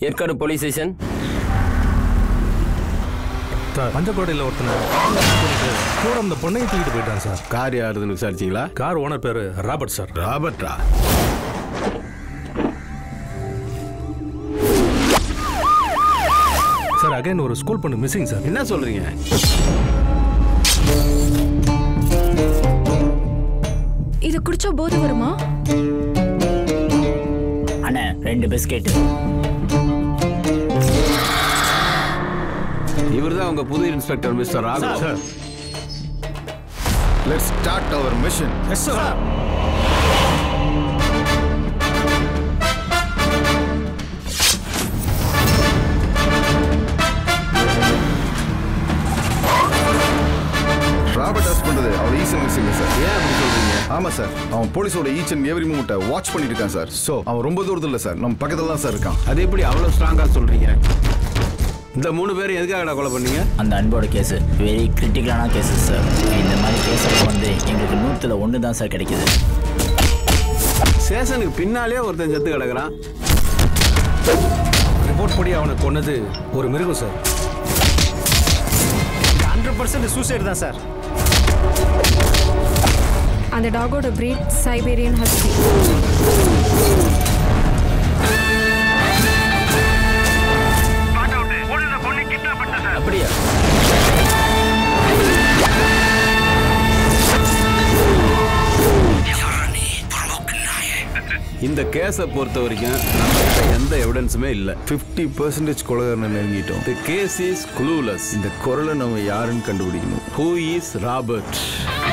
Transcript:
Yercaud police station sir பஞ்சக்கோட்டையில் ஒருத்தனை கூட அந்த பொண்ணையும் தூக்கிட்டு போயிட்டான் சார் கார் யாருதுன்னு விசாரிச்சிங்களா கார் ஓனர் பேர் ராபர்ட் சார் ராபர்ட்டா சார் அகைன் ஒரு ஸ்கூல் பொண்ணு மிஸ்ஸிங் சார் என்ன சொல்றீங்க இது குடிச்சா போதை வருமா அண்ணே ரெண்டு பிஸ்கெட் இவர் தான் உங்க புது inspector mister Raghav sir let's start அவர் mission yes sir Robert arrest பண்றது அவர் ஈசன் மிஸ்ஸிங் சார் ஏன் அப்படி சொல்றீங்க ஆமா சார் அவன் போலீஸோட ஈச் அண்ட் எவ்ரி மூமெண்ட்டை வாட்ச் பண்ணிட்டு இருக்கான் சார் சோ அவன் ரொம்ப தூரத்துல இல்ல சார் நம்ம பக்கத்துல தான் சார் இருக்கான் அது எப்படி அவ்வளவு ஸ்ட்ராங்கா சொல்றீங்க இந்த மூணு பேரும் எதுக்காக கொலை பண்ணீங்க அந்த அன்போட கேஸ் வெரி கிரிட்டிக்கலான கேஸஸ் சார் இந்த மாதிரி கேஸில் வந்து எங்களுக்கு நூற்றில் ஒன்று தான் சார் கிடைக்குது ஸ்டேஷனுக்கு பின்னாலே ஒருத்தன் செத்து கிடக்குறான் ரிப்போர்ட் படி அவனை கொன்னது ஒரு மிருகம் சார் ஹண்ட்ரட் பர்சன்ட் சூசைட் தான் சார் அந்த டாகோட பிரீட் சைபேரியன் ஹஸ்கி அப்படியா இந்த கேஸை பொறுத்த வரைக்கும் நம்மகிட்ட எந்த எவிடன்ஸுமே இல்லை ஃபிஃப்டி பர்சன்டேஜ் கொலகாரனை நெருங்கிட்டோம் தி கேஸ் இஸ் க்ளூலெஸ் இந்த குரலை நம்ம யாருன்னு கண்டுபிடிக்கணும் ஹூ இஸ் ராபர்ட்